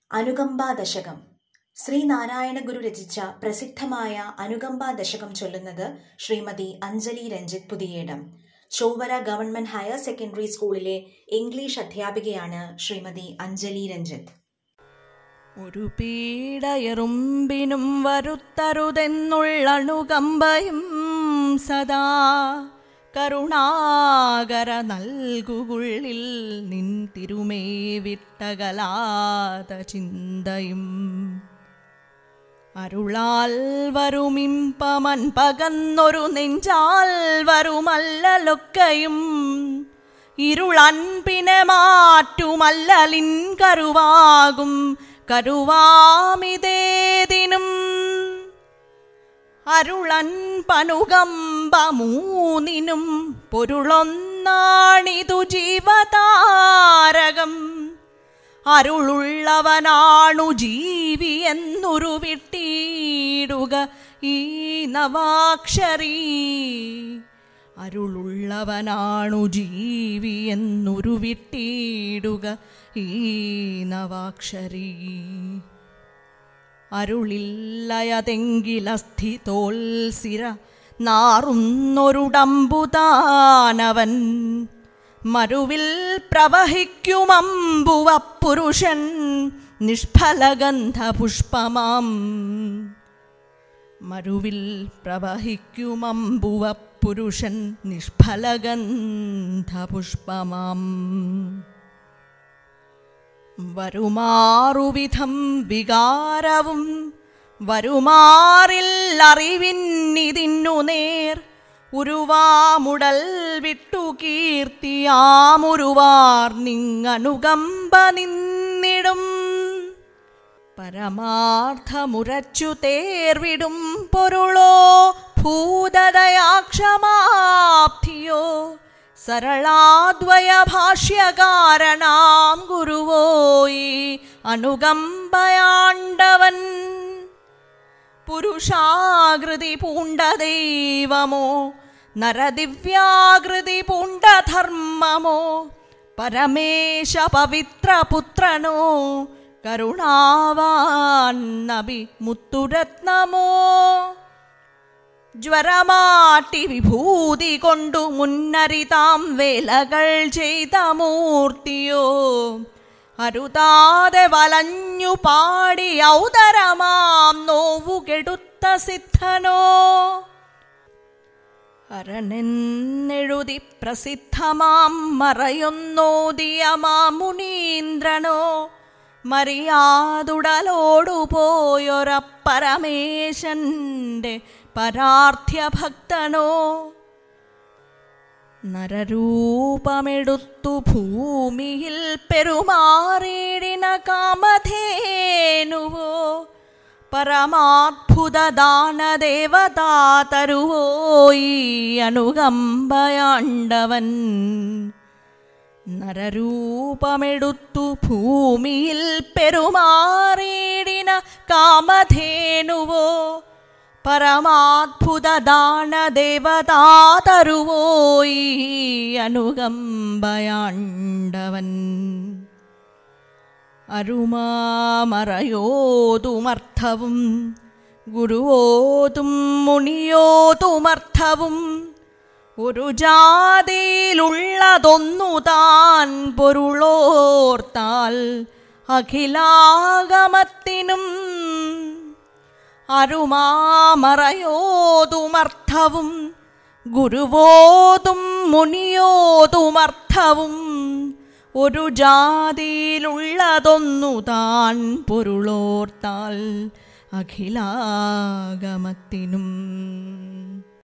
അനുകമ്പാ ദശകം ശ്രീനാരായണ ഗുരു രചിച്ച പ്രസിദ്ധമായ അനുകമ്പാ ദശകം ചൊല്ലുന്നത് Shrimati Anjali Ranjith Puthiyedam Chowara government higher secondary സ്കൂളിലെ ഇംഗ്ലീഷ് അധ്യാപികയാണ് ശ്രീമതി അഞ്ജലി രഞ്ജിത്ത് ഒരു പീഡയെറുമ്പിനും വരുത്തരുതെന്നുള്ളണുകമ്പയും സദാ കരുണാകര നൽകുകുള്ളിൽ നിൻ തിരുമേ വിട്ടകലാത ചിന്തയും അരുളാൽ വരുമിമ്പമൻ പകന്നൊരു നെഞ്ചാൽ വരുമല്ലലൊക്കെയും ഇരുളൻപിനെ മാറ്റുമല്ലലിൻ കരുവാകും കരുവാമിതേതിനും അരുളൻ പനുകമ്പ മൂന്നിനും പൊരുളൊന്നാണിതു ജീവതാരകം അരുളുള്ളവനാണു ജീവി എന്നൊരു വിട്ടീടുക ഈ നവാക്ഷരീ അരുളുള്ളവനാണു ജീവി എന്നൊരു വിട്ടീടുക ഈ നവാക്ഷരീ അരുളില്ലയതെങ്കിലസ്ഥി തോൽസിര നാറുന്നൊരുടമ്പുതാനവൻ മരുവിൽ പ്രവഹിക്കുമമ്പുവ പുരുഷൻ നിഷ്ഫലഗന്ധ പുഷ്പമാം മരുവിൽ പ്രവഹിക്കുമമ്പുവ പുരുഷൻ നിഷ്ഫലഗന്ധ പുഷ്പമാം വരുമാറുവിധം വികാരവും വരുമാറിൽ അറിവിന്നിതിന്നു നേർ ഉരുവാമുടൽ വിട്ടു കീർത്തിയാമുരുവാർ നിങ്ങനുകമ്പ നിന്നിടും പരമാർത്ഥമുരച്ചു തേർവിടും പൊരുളോ ഭൂതദയാക്ഷമാപ്തിയോ സരളാദ്വയ ഭാഷ്യകാരണാം ഗുരുവോയി അനുകമ്പയാണ്ടവൻ പുരുഷാകൃതി പൂണ്ട ദൈവമോ നരദിവ്യാകൃതി പൂണ്ട ധർമ്മമോ പരമേശ പവിത്രപുത്രനോ കരുണാവാൻ നബി മുത്തുരത്നമോ ജ്വരമാട്ടി വിഭൂതി കൊണ്ടു മുന്നരിതാം വേലകൾ ചെയ്ത മൂർത്തിയോ അരുതാതെ വലഞ്ഞു പാടി ഔദരമാം നോവുകെടുത്ത സിദ്ധനോ അരനെന്നെഴുതി പ്രസിദ്ധമാം മറയൊന്നോദിയ മാമുനീന്ദ്രനോ മറിയാതുടലോടുപോയൊരപ്പരമേശന്റെ പരാർത്ഥ്യഭക്തനോ നരരൂപമെടുത്തു ഭൂമിയിൽ പെരുമാറിയിടിന കാമധേനുവോ പരമാത്ഭുത ദാനദേവതാ തരുവോയി അനുകമ്പയാണ്ടവൻ നരരൂപമെടുത്തു ഭൂമിയിൽ പെരുമാറിയിടിന കാമധേനുവോ പരമാത്ഭുത ദാനദേവതാ തരുവോയി അനുകമ്പയാണ്ടവൻ അരുമാമറയോതുമർത്ഥവും ഗുരുവോതും മുനിയോതുമർത്ഥവും ഒരു ജാതിയിലുള്ളതൊന്നു താൻ പൊരുളോർത്താൽ അഖിലാഗമത്തിനും അരുമാമറയോതുമർത്ഥവും ഗുരുവോതും മുനിയോതുമർത്ഥവും ഒരു ജാതിയിലുള്ളതൊന്നു താൻ പൊരുളോർത്താൽ അഖിലാഗമത്തിനും